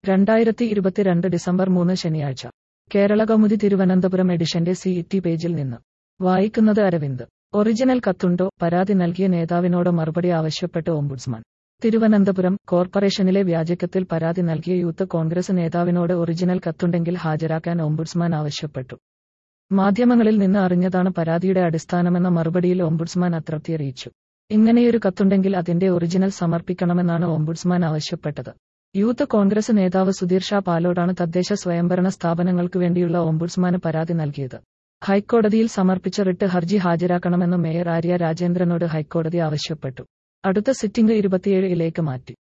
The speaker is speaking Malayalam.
രണ്ടായിരത്തി ഇരുപത്തിരണ്ട് ഡിസംബർ മൂന്ന് ശനിയാഴ്ച കേരള കൗമുദി തിരുവനന്തപുരം എഡിഷന്റെ സി ടി പേജിൽ നിന്ന് വായിക്കുന്നത് അരവിന്ദ് ഒറിജിനൽ കത്തുണ്ടോ പരാതി നൽകിയ നേതാവിനോട് മറുപടി ആവശ്യപ്പെട്ട് ഓംബുഡ്സ്മാൻ തിരുവനന്തപുരം കോർപ്പറേഷനിലെ വ്യാജക്കത്തിൽ പരാതി നൽകിയ യൂത്ത് കോൺഗ്രസ് നേതാവിനോട് ഒറിജിനൽ കത്തുണ്ടെങ്കിൽ ഹാജരാക്കാൻ ഓംബുഡ്സ്മാൻ ആവശ്യപ്പെട്ടു മാധ്യമങ്ങളിൽ നിന്ന് അറിഞ്ഞതാണ് പരാതിയുടെ അടിസ്ഥാനമെന്ന മറുപടിയിൽ ഓംബുഡ്സ്മാൻ അതൃപ്തി അറിയിച്ചു ഇങ്ങനെയൊരു കത്തുണ്ടെങ്കിൽ അതിന്റെ ഒറിജിനൽ സമർപ്പിക്കണമെന്നാണ് ഓംബുഡ്സ്മാൻ ആവശ്യപ്പെട്ടത് യൂത്ത് കോൺഗ്രസ് നേതാവ് സുധീർ ഷാ പാലോടാണ് തദ്ദേശ സ്വയംഭരണ സ്ഥാപനങ്ങൾക്ക് വേണ്ടിയുള്ള ഓംബുഡ്സ്മാന് പരാതി നൽകിയത് ഹൈക്കോടതിയിൽ സമർപ്പിച്ച റിട്ട് ഹർജി ഹാജരാക്കണമെന്ന് മേയർ ആര്യ രാജേന്ദ്രനോട് ഹൈക്കോടതി ആവശ്യപ്പെട്ടു അടുത്ത സിറ്റിംഗ് ഇരുപത്തിയേഴിലേക്ക് മാറ്റി